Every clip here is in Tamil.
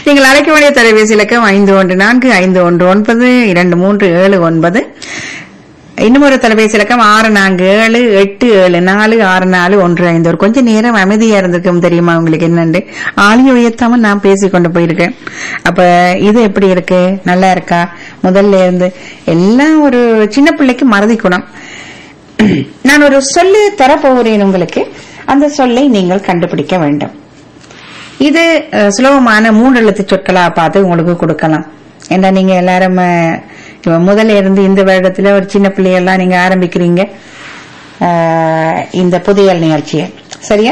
நீங்கள் அழைக்க வேண்டிய தொலைபேசி இலக்கம் ஐந்து ஒன்று நான்கு ஐந்து ஒன்று ஒன்பது இரண்டு மூன்று ஏழு ஒன்பது இன்னும் ஒரு தொலைபேசி இலக்கம் ஆறு நான்கு ஏழு எட்டு ஏழு நாலு ஆறு நாலு ஒன்று ஐந்து ஒரு கொஞ்ச நேரம் அமைதியா இருந்திருக்கும் தெரியுமா உங்களுக்கு என்னண்டு ஆளியை உயர்த்தாம நான் பேசி கொண்டு போயிருக்கேன் அப்ப இது எப்படி இருக்கு நல்லா இருக்கா முதல்ல இருந்து எல்லாம் ஒரு சின்ன பிள்ளைக்கு மறதி குணம் நான் ஒரு சொல்லு தரப்போகிறேன் உங்களுக்கு அந்த சொல்லை நீங்கள் கண்டுபிடிக்க வேண்டும் இது அஹ், சுலபமான மூன்று எழுத்து சொற்களா பார்த்து உங்களுக்கு கொடுக்கலாம் ஏன்னா நீங்க எல்லாரும் அஹ், இப்ப முதல்ல இருந்து இந்த வருடத்துல ஒரு சின்ன பிள்ளையெல்லாம் நீங்க ஆரம்பிக்கிறீங்க அஹ், இந்த புதியல் நிகழ்ச்சியை சரியா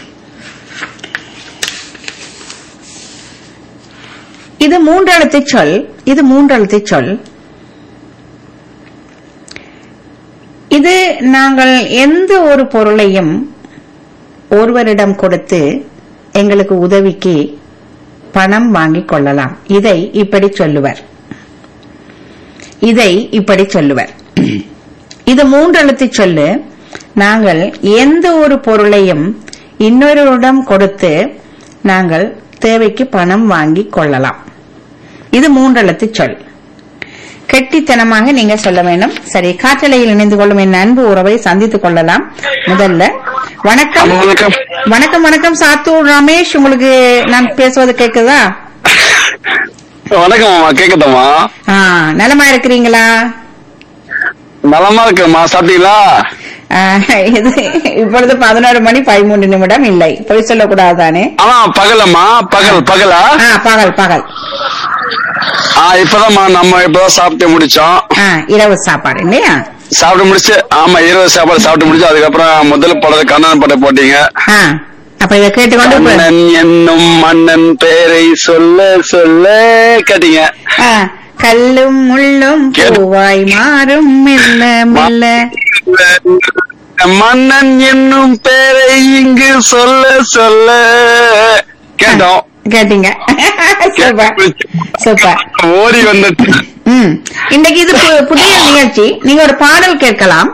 இது மூன்று எழுத்து சொல் இது மூன்று எழுத்து சொல் இது நாங்கள் எந்த ஒரு பொருளையும் ஒருவரிடம் கொடுத்து எங்களுக்கு உதவிக்கு பணம் வாங்கிக் கொள்ளலாம் இதை இப்படி சொல்லுவர் இதை இப்படி சொல்லுவர் இது மூன்று எழுத்து சொல்லு நாங்கள் எந்த ஒரு பொருளையும் இன்னொருவரிடம் கொடுத்து நாங்கள் தேவைக்கு பணம் வாங்கிக் கொள்ளலாம் இது மூன்று எழுத்து சொல் கெட்டித்தனமாக நீங்க சொல்ல வேண்டும் சரி காற்றலையில் இணைந்து கொள்ளும் என் அன்பு உறவை சந்தித்துக் கொள்ளலாம் முதல்ல வணக்கம் வணக்கம். வணக்கம் வணக்கம் சாத்தூர் ரமேஷ் உங்களுக்கு நான் பேசுவது கேக்குதா வணக்கம் மாமா கேக்குதம்மா ஆ நலமா இருக்கிறீங்களா நலமா இருக்குமா சாப்பிட்டீங்களா ஆ, இது இப்பொழுது பதினோரு மணி பதிமூன்று நிமிடம் இல்லை பொய் சொல்லக்கூடாது தானே ஆமா பகலம்மா பகல் பகலா ஆ பகல் பகல் ஆ இப்பதாம்மா நம்ம இப்பதான் சாப்பிட்டு முடிச்சோம் ஆ இரவு சாப்பாடு இல்லையா சாப்பிட்டு முடிச்சு ஆமா இருபது சாப்பாடு சாப்பிட்டு முடிச்சு அதுக்கப்புறம் முதல் படம் கண்ணன் படம் போட்டீங்க ஆ அப்ப இதை கேட்டுக்கொண்டு இப்ப- கண்ணன் என்னும் மன்னன் பேரை சொல்ல சொல்ல கேட்டீங்க ஆ, கல்லும் முள்ளும் கேளு. பூவாய் மாறும் மெல்ல மெல்ல மன்னன் என்னும் பேரை இங்கு சொல்ல சொல்ல கேட்டோம் கேட்டீங்க சூப்பர் சூப்பர் ஓடி வந்துட்டு ம் இன்னைக்கு இது பு- புதிய நிகழ்ச்சி நீங்க ஒரு பாடல் கேட்கலாம்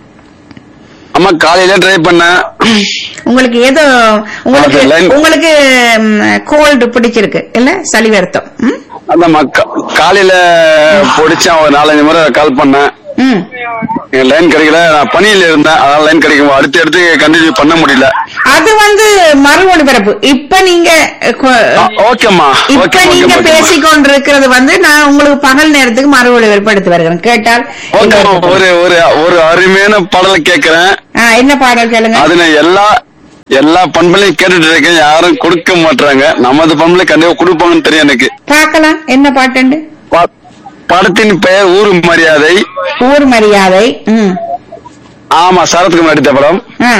அம்மா காலையில ட்ரை பண்ணேன் உங்களுக்கு ஏதோ உங்களுக்கு அது line- உங்களுக்கு கோல்டு பிடிச்சிருக்கு இல்ல சளி வருத்தம் ம்? அந்த மக்கா காலையில பிடிச்சேன் ஒரு நாலஞ்சு முறை கால் பண்ணேன் ம் லைன் கிடைக்கல நான் பணியில இருந்தேன் அதனால லைன் கிடைக்கும் அடுத்து அடுத்து கண்டினியூ பண்ண முடியல அது வந்து மறு ஒளிபரப்பு இப்ப நீங்க அஹ், கொ- ஆ, ஓகேம்மா இப்ப ஓகே நீங்க ஓகே பேசிக் கொண்டிருக்கிறது வந்து நான் உங்களுக்கு பகல் நேரத்துக்கு மறு ஒளிபரப்பு எடுத்து வருகிறேன் கேட்டால் ஓகேம்மா எங்களுக்கு- ஒரு ஒரு ஒரு அருமையான பாடலை கேக்குறேன் ஆ, என்ன பாடல் கேளுங்க அதுல எல்லா எல்லா பண்புலையும் கேட்டுட்டு இருக்கேன் யாரும் கொடுக்க மாட்டாங்க நமது பண்புல கண்டிப்பா கொடுப்பாங்கன்னு தெரியும் எனக்கு பார்க்கலாம் என்ன பாட்டுண்டு பா- படத்தின் பெயர் ஊர் மரியாதை ஊர் மரியாதை ம் ஆமா சரத்குமார் நடித்த படம் ஆ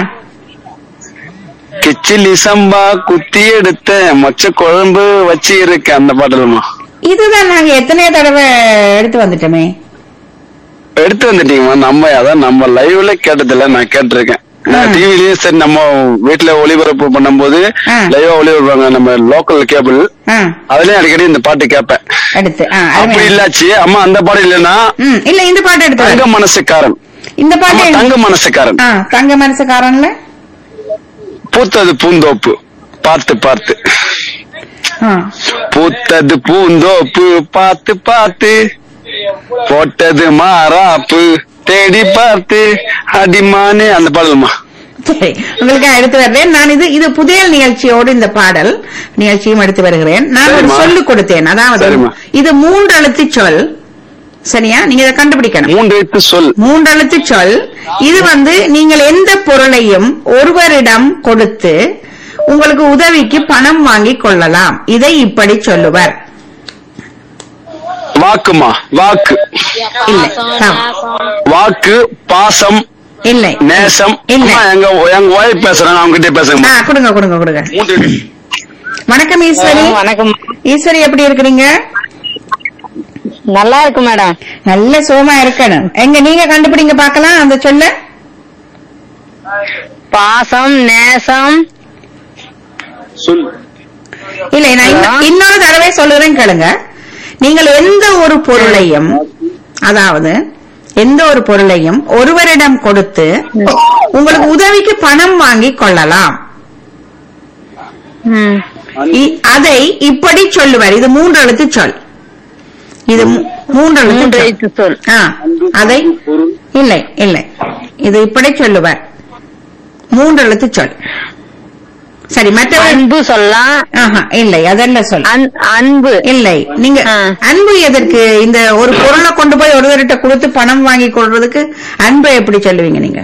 கிச்சிலி சம்பா குத்தி எடுத்த மொச்ச குழம்பு வச்சு இருக்க அந்த பாடலுமா இதுதான் நாங்க எத்தனையோ தடவை எடுத்து வந்துட்டோமே எடுத்து வந்துட்டீங்கம்மா நம்ம அதான் நம்ம லைவ்ல கேட்டதில்ல நான் கேட்டிருக்கேன் நான் ஆ. டிவிலயும் சரி நம்ம வீட்டுல ஒளிபரப்பு பண்ணும்போது ஆ. லைவா ஒளிபரப்பாங்க நம்ம லோக்கல் கேபிள் ஆ அதுலயும் அடிக்கடி இந்த பாட்டு கேட்பேன் எடுத்து ஆ அப்படி அருமையா. இல்லாச்சு அம்மா அந்த பாடம் இல்லைன்னா ம் இல்ல இந்த பாட்டு எடுத்து தங்க வரேன். மனசுக்காரன் இந்த அம்மா பாட்டு தங்க மனசுக்காரன் ஆ தங்க மனசுக்காரன்ல பூத்தது பூந்தோப்பு பார்த்து பார்த்து ஆ பூத்தது பூந்தோப்பு பார்த்து பார்த்து போட்டது மாறாப்பு தேடி பார்த்து அடிமானே அந்த பாடல்மா சரி உங்களுக்கு எடுத்து வருகிறேன் நான் இது இது புதிய நிகழ்ச்சியோடு இந்த பாடல் நிகழ்ச்சியும் எடுத்து வருகிறேன் நான் ஒரு சரிம்மா. சொல்லு கொடுத்தேன் அதாவது சரிம்மா. இது மூன்று எழுத்து சொல் சரியா நீங்க இதை கண்டுபிடிக்கணும் மூன்று எழுத்து சொல் மூன்று எழுத்து சொல் இது வந்து நீங்கள் எந்த பொருளையும் ஒருவரிடம் கொடுத்து உங்களுக்கு உதவிக்கு பணம் வாங்கிக் கொள்ளலாம் இதை இப்படி சொல்லுவர் வாக்குமா வாக்கு இல்லை தவறு. வாக்கு பாசம் இல்லை நேசம் இல்லை அம்மா, எங்க எங்க ஒய்ஃப் பேசுறாங்க அவங்க கிட்டே ஆ, பேசுங்க கொடுங்க கொடுங்க கொடுங்க மூன்று எழுத்து. வணக்கம் ஈஸ்வரி வணக்கம் ஈஸ்வரி எப்படி இருக்கிறீங்க நல்லா இருக்கு மேடம் நல்ல சுகமா இருக்கணும் எங்க நீங்க கண்டுபிடிங்க பார்க்கலாம் அந்த சொல்ல பாசம் நேசம் சொல் இல்ல நான் இன்னொ- இன்னொரு தடவை சொல்லுறேன் கேளுங்க நீங்கள் எந்த ஒரு பொருளையும் அதாவது எந்த ஒரு பொருளையும் ஒருவரிடம் கொடுத்து உங்களுக்கு உதவிக்கு பணம் வாங்கி கொள்ளலாம் ம். இ- அதை இப்படி சொல்லுவார் இது மூன்று எழுத்து சொல் இது மூ- மூன்று எழுத்து மூன்று சொல். எழுத்து சொல் ஆ, அதை இல்லை இல்லை இது இப்படி சொல்லுவார் மூன்று எழுத்து சொல் சரி மற்ற அன்பு சொல்லலாம் ஆஹா இல்லை அதல்ல சொல் அன்- அன்பு இல்லை நீங்க ஆ. அன்பு எதற்கு இந்த ஒரு பொருளை கொண்டு போய் ஒருவர்கிட்ட கொடுத்து பணம் வாங்கி கொள்றதுக்கு அன்பை எப்படி சொல்லுவீங்க நீங்க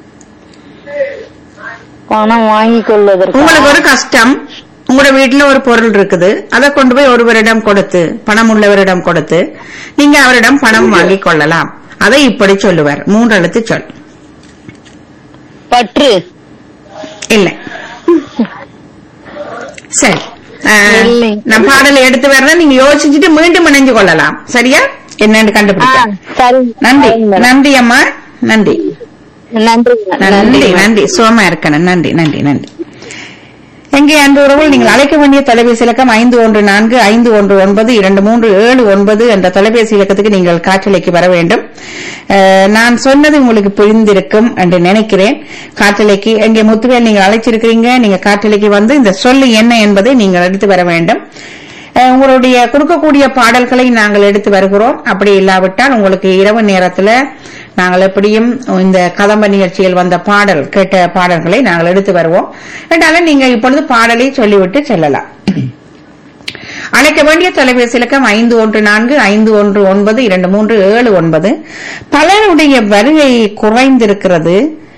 பணம் வாங்கி கொள்வதற்கு உங்களுக்கு ஒரு கஷ்டம் உங்களோட வீட்டுல ஒரு பொருள் இருக்குது அதை கொண்டு போய் ஒருவரிடம் கொடுத்து பணம் உள்ளவரிடம் கொடுத்து நீங்க அவரிடம் பணம் வாங்கி கொள்ளலாம் அதை இப்படி சொல்லுவார் மூன்று எழுத்து சொல் பற்று இல்லை சரி ஆஹ், இல்லை. நான் பாடலை எடுத்து வர்றேன் நீங்க யோசிச்சுட்டு மீண்டும் இணைஞ்சு கொள்ளலாம் சரியா என்னன்னு ஆ, கண்டுபிடிக்க சரி நன்றி சரிங்க மேடம். நன்றி அம்மா நன்றி நன்றி நன்றி மேடம். நன்றி சோமா இருக்கணும் நன்றி நன்றி நன்றி எங்கே அன்பு உறவுகள் நீங்கள் அழைக்க வேண்டிய தொலைபேசி இலக்கம் ஐந்து ஒன்று நான்கு ஐந்து ஒன்று ஒன்பது இரண்டு மூன்று ஏழு ஒன்பது என்ற தொலைபேசி இலக்கத்துக்கு நீங்கள் காற்றலைக்கு வர வேண்டும் அஹ், நான் சொன்னது உங்களுக்கு புரிந்திருக்கும் என்று நினைக்கிறேன் காற்றலைக்கு எங்கே முத்துவேல் நீங்கள் அழைச்சிருக்கிறீங்க நீங்க காற்றலைக்கு வந்து இந்த சொல்லு என்ன என்பதை நீங்கள் எடுத்து வர வேண்டும் அஹ், உங்களுடைய கொடுக்கக்கூடிய பாடல்களை நாங்கள் எடுத்து வருகிறோம் அப்படி இல்லாவிட்டால் உங்களுக்கு இரவு நேரத்துல நாங்கள் எப்படியும் இந்த கதம்ப நிகழ்ச்சியில் வந்த பாடல் கேட்ட பாடல்களை நாங்கள் எடுத்து வருவோம் என்றாலும் நீங்க இப்பொழுது பாடலை சொல்லிவிட்டு செல்லலாம் அழைக்க வேண்டிய தொலைபேசி இலக்கம் ஐந்து ஒன்று நான்கு ஐந்து ஒன்று ஒன்பது இரண்டு மூன்று ஏழு ஒன்பது பலருடைய வருகை குறைந்திருக்கிறது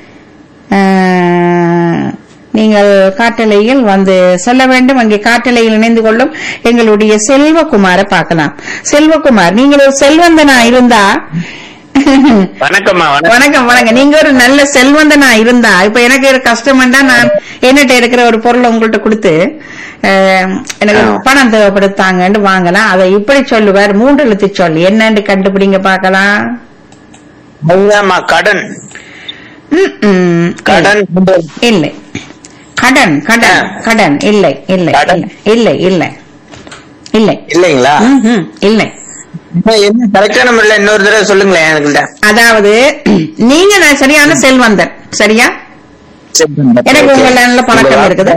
அஹ், நீங்கள் காட்டலையில் வந்து செல்ல வேண்டும் அங்கே காட்டலையில் இணைந்து கொள்ளும் எங்களுடைய செல்வகுமாரை பார்க்கலாம் செல்வகுமார் நீங்கள் ஒரு செல்வந்தனா இருந்தா வணக்கம்மா வணக்கம் வணக்கம் வணக்கம் நீங்க ஒரு நல்ல செல்வந்தனா இருந்தா இப்ப எனக்கு ஒரு கஷ்டம்டா நான் என்னட்ட இருக்கிற ஒரு பொருளை உங்கள்ட்ட கொடுத்து அஹ், எனக்கு ஆ. பணம் தேவைப்படுத்தாங்கன்னு வாங்கலாம் அதை இப்படி சொல்லுவார் மூன்று எழுத்து சொல் என்னன்னு கண்டுபிடிங்க பார்க்கலாம் அதுதான்மா கடன் ம், ம். கடன் இல்லை கடன் கடன் ஆ. கடன் இல்லை இல்லை கடன். இல்லை இல்லை இல்லை இல்லைங்களா ம், ம், இல்லை என்ன கரெக்டான முறையில இன்னொரு தடவை சொல்லுங்களேன் எனக்குள்ள அதாவது நீங்க நான் சரியான செல்வந்தன் சரியா எனக்கு உங்கள நல்ல பழக்கம் இருக்குது.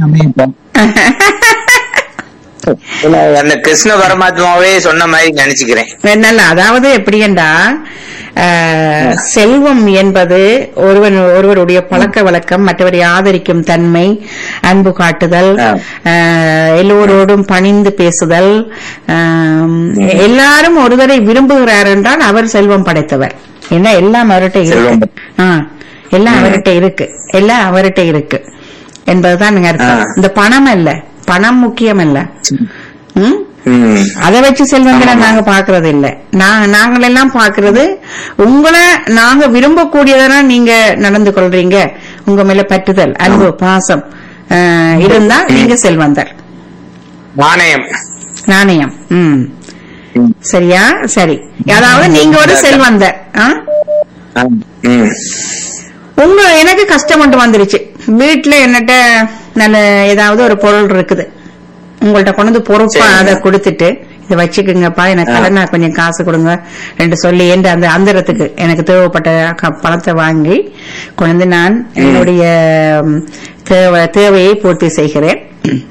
இல்ல, அந்த கிருஷ்ண பரமாத்மாவே சொன்ன மாதிரி நினைச்சுக்கிறேன் நல்ல அதாவது எப்படியென்றா அஹ், செல்வம் என்பது ஒருவன் ஒருவருடைய பழக்க வழக்கம் மற்றவரை ஆதரிக்கும் தன்மை அன்பு காட்டுதல் ஆ. அஹ், எல்லோரோடும் பணிந்து பேசுதல் ஆம், எல்லாரும் ஒருவரை விரும்புகிறார் என்றால் அவர் செல்வம் படைத்தவர் என்ன எல்லாம் அவர்கிட்ட செல்வம் இருக்கு ஆ, எல்லாம் அவர்கிட்ட இருக்கு எல்லாம் அவர்கிட்ட இருக்கு என்பதுதான் நீங்க அர்த்தம் ஆ. இந்த பணம் அல்ல பணம் முக்கியம் அல்ல ம் ம். அதை வச்சு செல்வங்களை ஆமாமா. நாங்க பாக்குறது இல்ல நான் நாங்கள் எல்லாம் பாக்குறது உங்களை நாங்க விரும்பக்கூடியதான நீங்க நடந்து கொள்றீங்க உங்க மேல பற்றுதல் அன்பு பாசம் அஹ், இருந்தா நீங்க செல்வந்தர் நாணயம் நாணயம் ம் சரியா சரி அதாவது நீங்க ஒரு செல்வந்தர் ஆ? ஆ. ம். உங்க எனக்கு கஷ்டம் மட்டும் வந்துருச்சு வீட்டுல என்னட்ட நல்ல ஏதாவது ஒரு பொருள் இருக்குது உங்கள்ட்ட கொண்டு வந்து பொறுப்பா சரிங்க. அதை கொடுத்துட்டு இதை வச்சுக்குங்கப்பா எனக்கு ஆ. கடனா கொஞ்சம் காசு கொடுங்க ரெண்டு சொல்லி என்று அந்த அந்தரத்துக்கு எனக்கு தேவைப்பட்ட க- பணத்தை வாங்கி கொண்டு வந்து நான் என்னுடைய ம், தேவை தேவையை பூர்த்தி செய்கிறேன் ம்.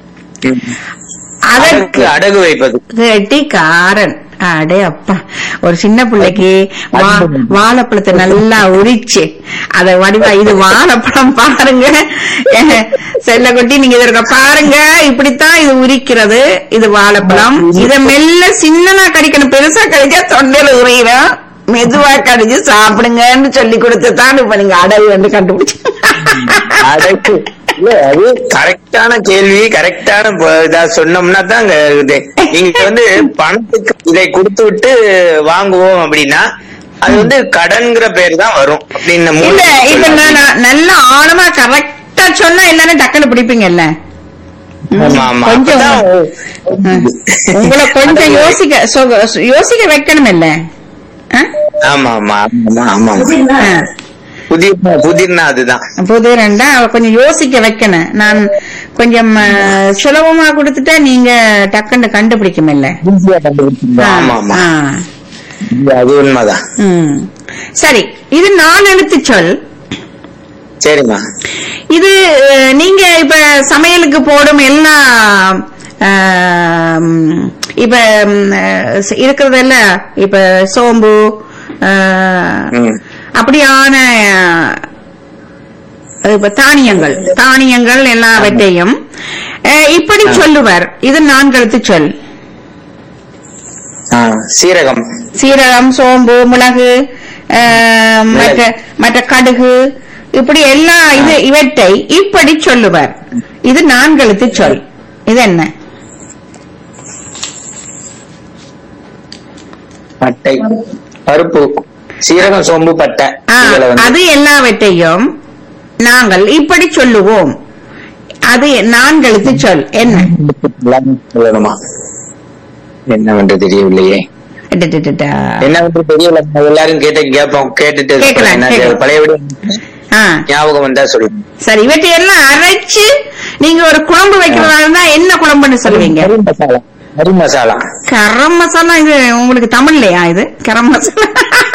அதற்கு அடகு அடகு வைப்பது கெட்டிக்காரன் அடே அப்பா ஒரு சின்ன பிள்ளைக்கு வா- வாழைப்பழத்தை நல்லா உரிச்சு அத வடிவா இது வாழைப்பழம் பாருங்க செல்ல குட்டி நீங்க இதற்கு பாருங்க இப்படித்தான் இது உரிக்கிறது இது வாழைப்பழம் இத மெல்ல சின்னனா கடிக்கணும் பெருசா கடிச்சா தொண்டையில உரையிடும் மெதுவா கடிச்சு சாப்பிடுங்கன்னு சொல்லி கொடுத்து தான் இப்ப நீங்க அடகு வந்து கண்டுபிடிச்சு அடகு இல்ல அது கரெக்டான கேள்வி கரெக்டான ப- இதா சொன்னோம்னா தான் அங்க இது. நீங்க வந்து பணத்துக்கு இதை கொடுத்து விட்டு வாங்குவோம் அப்படின்னா அது வந்து கடன்கிற பேர் தான் வரும் அப்படின்னு மூணு இல்ல இப்ப சொல்லலாம். நான் நான் நல்ல ஆழமா கரெக்டா சொன்னா எல்லாரும் டக்குனு பிடிப்பீங்கல்ல ம், ஆமா, ஆமா. கொஞ்சம் அப்பதான் ம். உங்களை கொஞ்சம் அடகு- யோசிக்க சொ- யோசிக்க வைக்கணும் இல்ல ஆமா ஆமா ஆமா ஆமா புதிய புதிர்னா அதுதான் புது ரெண்டா அவ கொஞ்சம் யோசிக்க வைக்கணும் நான் கொஞ்சம் அஹ், சுலபமா கொடுத்துட்டா நீங்க டக்குன்னு கண்டுபிடிக்கும் இல்ல ஆமா ஆமா அது உண்மைதான் ம். சரி இது நாலு எழுத்து சொல் சரிம்மா இது அஹ், நீங்க இப்ப சமையலுக்கு போடும் எல்லா ஆம், இப்ப ம், அஹ், இருக்கிறதெல்ல இப்ப சோம்பு அஹ், ம். அப்படியான அஹ், இப்ப தானியங்கள் தானியங்கள் எல்லாவற்றையும் அஹ், இப்படி சொல்லுவார் இது நான்கெழுத்து சொல் ஆ, சீரகம் சீரகம் சோம்பு மிளகு அஹ், மற்ற மற்ற கடுகு இப்படி எல்லா இது இவற்றை இப்படி சொல்லுவார் இது நான்கெழுத்து சொல் இது என்ன பட்டை பருப்பு சீரகம் சோம்பு பட்டை ஆ, இதுல வந்து அது எல்லாவற்றையும் நாங்கள் இப்படி சொல்லுவோம் அது நான்கெழுத்து சொல் என்ன எல்லாமே சொல்லணுமா என்னவென்று தெரியவில்லையே அடடடடா. என்னவென்று தெரியல எல்லாரும் கேட்ட கேட்போம் கேட்டுட்டு கேட்கலாம், என்ன கேட்கலாம். பழையபடி ஆ, ஞாபகம் வந்தா சொல்லுங்க சரி இவற்றை எல்லாம் அரைச்சு நீங்க ஒரு குழம்பு வைக்கிறதா இருந்தா என்ன குழம்புன்னு சொல்லுவீங்க கறி மசாலா கறி மசாலா கரம் மசாலா இது உங்களுக்கு தமிழ்லையா இது கரம் மசாலா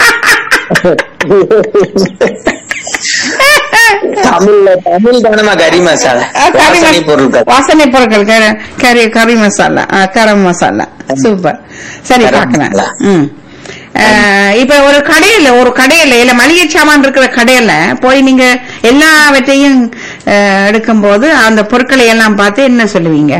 தமிழ்ல தமிழ் தானமா கறி மசாலா ஆ, கறி வாசனை மசா- பொருட்கள் வாசனை பொருட்கள் கரி- கறி கறி மசாலா ஆ, கரம் மசாலா சூப்பர் சரி கரம் பாக்கலாம் மசாலா. ம் அஹ், இப்ப ஒரு கடையில ஒரு கடையில இல்ல மளிகை சாமான் இருக்கிற கடையில போய் நீங்க எல்லாவற்றையும் அஹ், எடுக்கும்போது அந்த பொருட்களை எல்லாம் பார்த்து என்ன சொல்லுவீங்க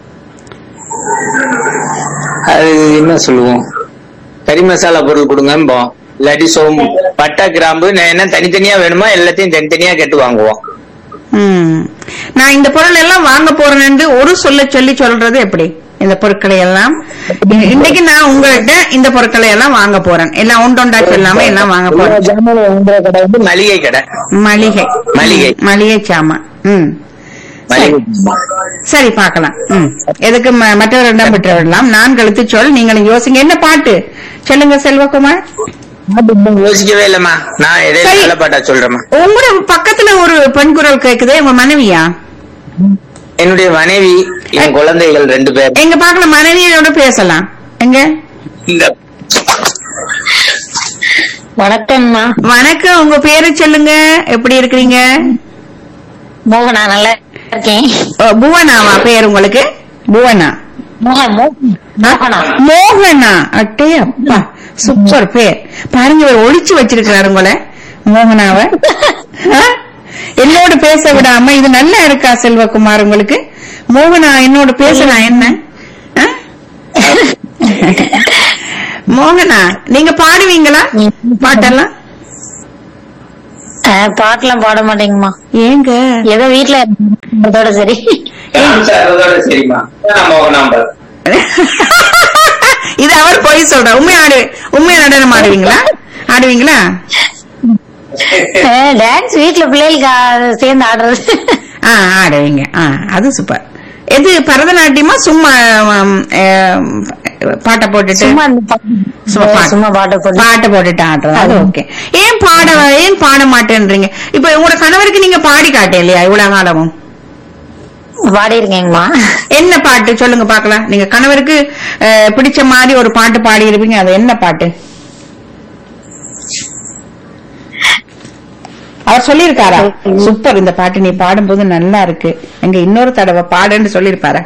அது என்ன சொல்லுவோம் கறி மசாலா பொருள் கொடுங்கம்போம் இல்லாட்டி சோம்பு பட்டை கிராம்பு நான் என்ன தனித்தனியா வேணுமா எல்லாத்தையும் தனித்தனியா கேட்டு வாங்குவோம் ம். நான் இந்த பொருள் எல்லாம் வாங்க போறேன்னு ஒரு சொல்ல சொல்லி சொல்றது எப்படி இந்த பொருட்களை எல்லாம் இ- இன்னைக்கு நான் உங்கள்கிட்ட இந்த பொருட்களை எல்லாம் வாங்க போறேன் எல்லாம் ஒன்றொண்டா சொல்லாம எல்லாம் வாங்க எல்லா போறேன் ஜாமானும் வாங்குற கடை வந்து மளிகை கடை மளிகை மளிகை. ம், மளிகை சாமான் ம் மளிகை சரி பார்க்கலாம் ம் எதுக்கு ம- மற்றவர் இடம் விட்டு விடலாம் நான் கழுத்து சொல் நீங்களும் யோசிங்க என்ன பாட்டு சொல்லுங்க செல்வகுமார் பாட்டு இன்னும் யோசிக்கவே இல்லம்மா நான் எதே சரி. நல்ல பாட்டா சொல்றேம்மா உங்களோட பக்கத்துல ஒரு பெண் குரல் கேக்குதே உங்க மனைவியா என்னுடைய மனைவி என் குழந்தைகள் ரெண்டு பேர் எங்க பாக்கல மனைவியோட பேசலாம் எங்க இந்த வணக்கம்மா வணக்கம் உங்க பேரு சொல்லுங்க எப்படி இருக்கிறீங்க மோகனா நல்லா இருக்கேன் ஓ, புவனாவா பேர் உங்களுக்கு புவனா மோகன் மோ- மோகனா மோகனா அட்டே அப்பா சூப்பர் பேர் பாருங்க இவர் ஒளிச்சு வச்சிருக்கிறாரு உங்களை மோகனாவ ஆ? என்னோட பேச விடாம இது நல்லா இருக்கா செல்வகுமார் உங்களுக்கு மோகனா என்னோட பேசலாம் என்ன ஆ? மோகனா நீங்க பாடுவீங்களா பாட்டெல்லாம் அஹ், பாட்டெல்லாம் பாட மாட்டேங்கம்மா ஏங்க ஏதோ வீட்டுல அதோட சரி சரிம்மா நான் மோகனாம்பல் இது அவர் பொய் சொல்ற உண்மையா ஆடு உண்மையா நடனம் ஆடுவீங்களா ஆடுவீங்களா டான்ஸ் வீட்டுல பிள்ளைகளுக்கு ஆ- சேர்ந்து ஆடுறது ஆ ஆடுவீங்க ஆ அது சூப்பர் எது பரதநாட்டியமா சும்மா ஆம், ஆம், பாட்டை போட்டுட்டு சும்மா அந்த பா- சும்மா பாட்டு. சும்மா பாட்டை போட்டு பாட்டை போட்டுட்டு ஆடுறது அது ஓகே ஏன் பாட ஏன் பாட மாட்டேன்றீங்க இப்ப உங்களோட கணவருக்கு நீங்க பாடி காட்டேன் இல்லையா இவ்வளவு காலமும் பாடிருக்கேங்கம்மா என்ன பாட்டு சொல்லுங்க பாக்கலாம் நீங்க கணவருக்கு அஹ், பிடிச்ச மாதிரி ஒரு பாட்டு பாடி இருப்பீங்க அது என்ன பாட்டு அவர் சொல்லியிருக்காரா சூப்பர் இந்த பாட்டு நீ பாடும்போது நல்லா இருக்கு எங்க இன்னொரு தடவை பாடுன்னு சொல்லியிருப்பாரா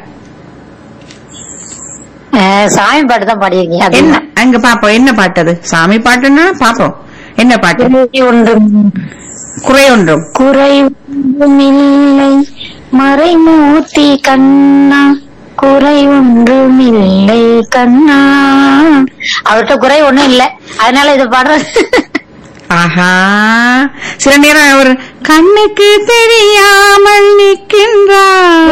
அஹ், சாமி பாட்டு தான் பாடியிருக்கேன் அது என்ன அங்க பாப்போம் என்ன பாட்டு அது சாமி பாட்டுன்னா பாப்போம் என்ன பாட்டு குறை ஒன்றும் குறை ஒன்றும் குறை ஒன்றுமில்லை மறைமூர்த்தி கண்ணா குறை ஒன்றுமில்லை கண்ணா அவர்கிட்ட குறை ஒண்ணும் இல்ல அதனால இதை பாடுறது ஆஹா சில நேரம் அவர் கண்ணுக்கு தெரியாமல் நிற்கின்றார்